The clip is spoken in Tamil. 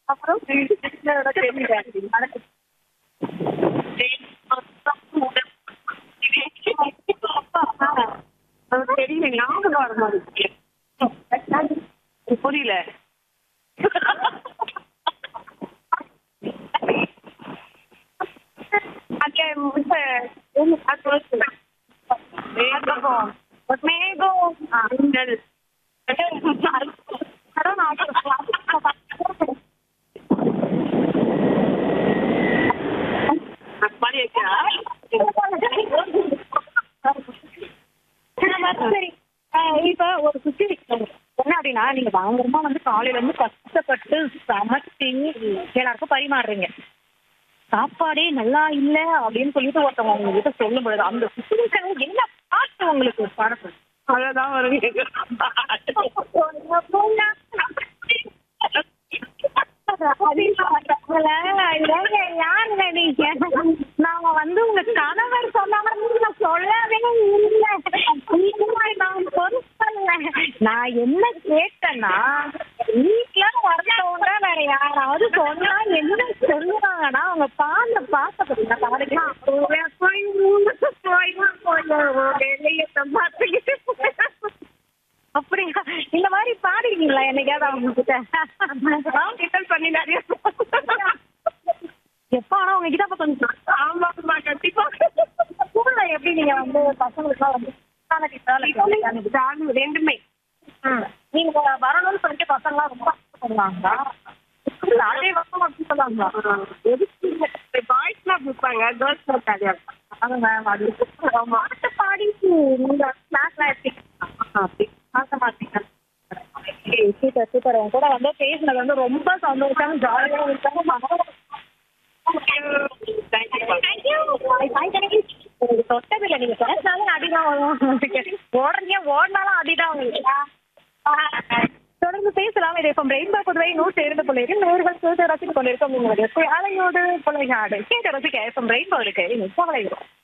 அப்புறம் கிருஷ்ணரோட தெரியல நடக்கு தெரியல ஞாபகம் வர மாதிரி புரியல அங்கே மேகம் மேகம் சரி இப்ப ஒரு சுச்சுவேஷன் என்ன அப்படின்னா நீங்க பயங்கரமா வந்து காலையில இருந்து கஷ்டப்பட்டு சமைச்சு எல்லாருக்கும் பரிமாறுறீங்க சாப்பாடே நல்லா இல்ல அப்படின்னு சொல்லிட்டு ஒருத்தவங்க உங்ககிட்ட சொல்லும் பொழுது அந்த சுச்சுவேஷன் என்ன பாட்டு உங்களுக்கு பரப்பு அதான் வருவீங்க யாருங்க நீங்க நாங்க வந்து உங்க கணவர் சொன்னாங்க நான் சொல்லவே இல்லை நான் பொறுப்பல்ல நான் என்ன கேட்டேன்னா வீட்டுல வரத்தவங்க வேற யாராவது சொன்னா என்ன சொல்லுவாங்கன்னா அவங்க பாந்த பாசப்பட்டு பாருக்கலாம் போய் போய் பார்த்துக்கிட்டு அப்படியா இந்த மாதிரி பாடிருக்கீங்களா என்னைக்காவது அவங்க கிட்ட கிண்டல் பண்ணி நிறைய எப்ப ஆனா உங்க கிட்ட அப்ப கொஞ்சம் ஆமாம்மா கண்டிப்பா ஸ்கூல்ல எப்படி நீங்க வந்து பசங்களுக்குலாம் வந்து ஜானு ரெண்டுமே ம். நீங்க வரணும்னு சொல்லிட்டு பசங்களாம் ரொம்ப பண்ணுவாங்களா அதே வருஷம் அப்படி சொல்லாங்களா பாய்ஸ்லாம் கொடுப்பாங்க கேர்ள்ஸ் கொடுத்தாங்க அதான் மேம் அது பாட்டு பாடி நீங்க கிளாஸ்ல எப்படி அப்படி பார்க்க மாட்டீங்க சூப்பர் சூப்பர் உங்க கூட வந்து பேசினது வந்து ரொம்ப சந்தோஷம் ஜாலியாக இருக்காங்க தொட்டதில்லை நீங்க பேசினாலும் அடிதான் வரும் ஓடுறீங்க ஓடினாலும் அடிதான் உங்களுக்கு தொடர்ந்து பேசலாம் இதை இப்போ ரெயின்போ புதுவை நூற்றி இரண்டு புள்ளியில் நூறுகள் கேட்டு ரசித்துக் கொண்டிருக்கும் உங்களுடைய அலையோடு புள்ளைகாடு கேட்டு ரசிக்க இப்போ ரெயின்போ இருக்கு நீங்க கவலை இருக்கும்